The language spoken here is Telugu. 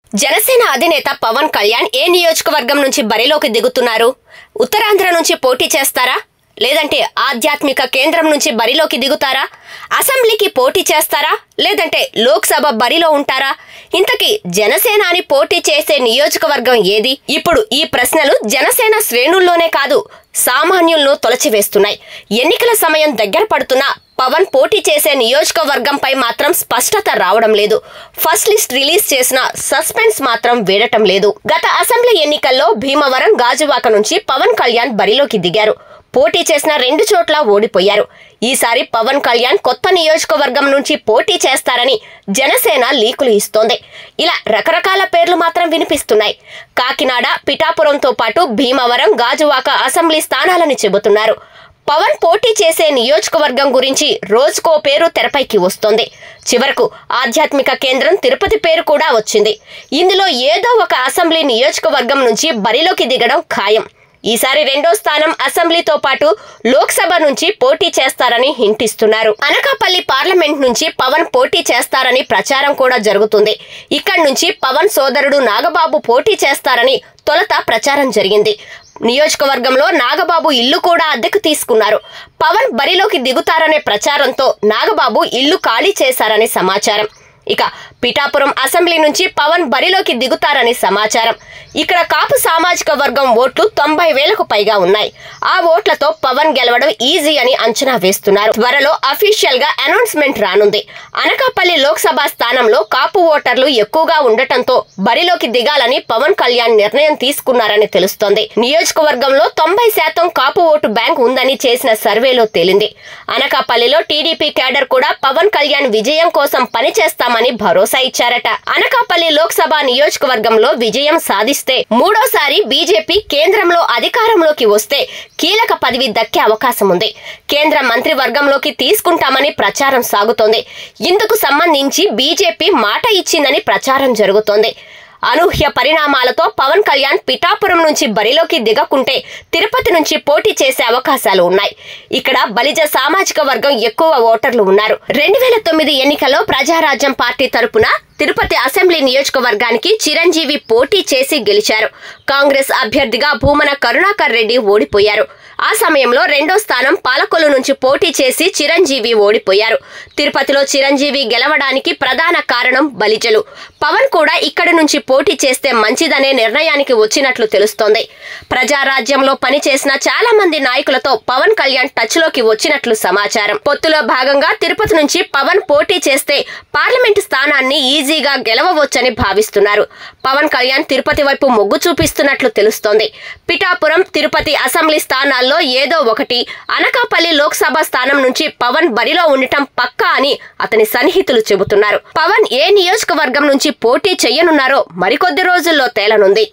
జనసేన అధినేత పవన్ కళ్యాణ్ ఏ నియోజకవర్గం నుంచి బరిలోకి దిగుతున్నారు ఉత్తరాంధ్ర నుంచి పోటీ చేస్తారా లేదంటే ఆధ్యాత్మిక కేంద్రం నుంచి బరిలోకి దిగుతారా అసెంబ్లీకి పోటీ చేస్తారా లేదంటే లోక్సభ బరిలో ఉంటారా ఇంతకీ జనసేనాని పోటీ చేసే నియోజకవర్గం ఏది ఇప్పుడు ఈ ప్రశ్నలు జనసేన శ్రేణుల్లోనే కాదు సామాన్యులను తొలచివేస్తున్నాయి ఎన్నికల సమయం దగ్గర పడుతున్నా పవన్ పోటీ చేసే నియోజకవర్గంపై మాత్రం స్పష్టత రావడం లేదు ఫస్ట్ లిస్ట్ రిలీజ్ చేసిన సస్పెన్స్ మాత్రం వీడటం లేదు గత అసెంబ్లీ ఎన్నికల్లో భీమవరం గాజువాక నుంచి పవన్ కళ్యాణ్ బరిలోకి దిగారు పోటీ చేసిన రెండు చోట్ల ఓడిపోయారు ఈసారి పవన్ కళ్యాణ్ కొత్త నియోజకవర్గం నుంచి పోటీ చేస్తారని జనసేన లీకులు ఇస్తోంది ఇలా రకరకాల పేర్లు మాత్రం వినిపిస్తున్నాయి కాకినాడ పిఠాపురంతో పాటు భీమవరం గాజువాక అసెంబ్లీ స్థానాలని చెబుతున్నారు పవన్ పోటీ చేసే నియోజకవర్గం గురించి రోజుకో పేరు తెరపైకి వస్తోంది చివరకు ఆధ్యాత్మిక కేంద్రం తిరుపతి పేరు కూడా వచ్చింది ఇందులో ఏదో ఒక అసెంబ్లీ నియోజకవర్గం నుంచి బరిలోకి దిగడం ఖాయం ఈసారి రెండో స్థానం అసెంబ్లీతో పాటు లోక్సభ నుంచి పోటీ చేస్తారని హింటిస్తున్నారు అనకాపల్లి పార్లమెంట్ నుంచి పవన్ పోటీ చేస్తారని ప్రచారం కూడా జరుగుతుంది ఇక్కడి నుంచి పవన్ సోదరుడు నాగబాబు పోటీ చేస్తారని తొలుత ప్రచారం జరిగింది నియోజకవర్గంలో నాగబాబు ఇల్లు కూడా అద్దెకు తీసుకున్నారు పవన్ బరిలోకి దిగుతారనే ప్రచారంతో నాగబాబు ఇల్లు ఖాళీ చేశారని సమాచారం ఇక పిఠాపురం అసెంబ్లీ నుంచి పవన్ బరిలోకి దిగుతారని సమాచారం ఇక్కడ కాపు సామాజిక వర్గం ఓట్లు తొంభై వేలకు పైగా ఉన్నాయి ఆ ఓట్లతో పవన్ గెలవడం ఈజీ అని అంచనా వేస్తున్నారు త్వరలో అఫీషియల్ గా అనౌన్స్మెంట్ రానుంది అనకాపల్లి లోక్సభ స్థానంలో కాపు ఓటర్లు ఎక్కువగా ఉండటంతో బరిలోకి దిగాలని పవన్ కళ్యాణ్ నిర్ణయం తీసుకున్నారని తెలుస్తోంది నియోజకవర్గంలో తొంభై శాతం కాపు ఓటు బ్యాంక్ ఉందని చేసిన సర్వేలో తేలింది అనకాపల్లిలో టీడీపీ కేడర్ కూడా పవన్ కళ్యాణ్ విజయం కోసం పనిచేస్తామని భరోసా ఇచ్చారట అనకాపల్లి లోక్సభ నియోజకవర్గంలో విజయం సాధిస్తే మూడోసారి బీజేపీ కేంద్రంలో అధికారంలోకి వస్తే కీలక పదవి దక్కే అవకాశం ఉంది కేంద్ర మంత్రివర్గంలోకి తీసుకుంటామని ప్రచారం సాగుతోంది ఇందుకు సంబంధించి బీజేపీ మాట ఇచ్చిందని ప్రచారం జరుగుతోంది అనూహ్య పరిణామాలతో పవన్ కళ్యాణ్ పిఠాపురం నుంచి బరిలోకి దిగకుంటే తిరుపతి నుంచి పోటీ చేసే అవకాశాలు ఉన్నాయి ఇక్కడ బలిజ సామాజిక వర్గం ఎక్కువ ఓటర్లు ఉన్నారు రెండు వేల తొమ్మిది ఎన్నికల్లో ప్రజారాజ్యం పార్టీ తరపున తిరుపతి అసెంబ్లీ నియోజకవర్గానికి చిరంజీవి పోటీ చేసి గెలిచారు కాంగ్రెస్ అభ్యర్థిగా భూమన కరుణాకర్ రెడ్డి ఓడిపోయారు ఆ సమయంలో రెండో స్థానం పాలకొల్లు నుంచి పోటీ చేసి చిరంజీవి ఓడిపోయారు తిరుపతిలో చిరంజీవి గెలవడానికి ప్రధాన కారణం బలిజలు పవన్ కూడా ఇక్కడి నుంచి పోటీ చేస్తే మంచిదనే నిర్ణయానికి వచ్చినట్లు తెలుస్తోంది ప్రజారాజ్యంలో పనిచేసిన చాలా మంది నాయకులతో పవన్ కళ్యాణ్ టచ్ లోకి వచ్చినట్లు సమాచారం పొత్తులో భాగంగా తిరుపతి నుంచి పవన్ పోటీ చేస్తే పార్లమెంటు స్థానాన్ని ఈజీగా గెలవవచ్చని భావిస్తున్నారు పవన్ కళ్యాణ్ తిరుపతి వైపు మొగ్గు చూపిస్తున్నట్లు తెలుస్తోంది పిఠాపురం తిరుపతి అసెంబ్లీ స్థానాల్లో ఏదో ఒకటి అనకాపల్లి లోక్సభ స్థానం నుంచి పవన్ బరిలో ఉండటం పక్కా అని అతని సన్నిహితులు చెబుతున్నారు పవన్ ఏ నియోజకవర్గం నుంచి పోటీ చేయనున్నారో మరికొద్ది రోజుల్లో తేలనుంది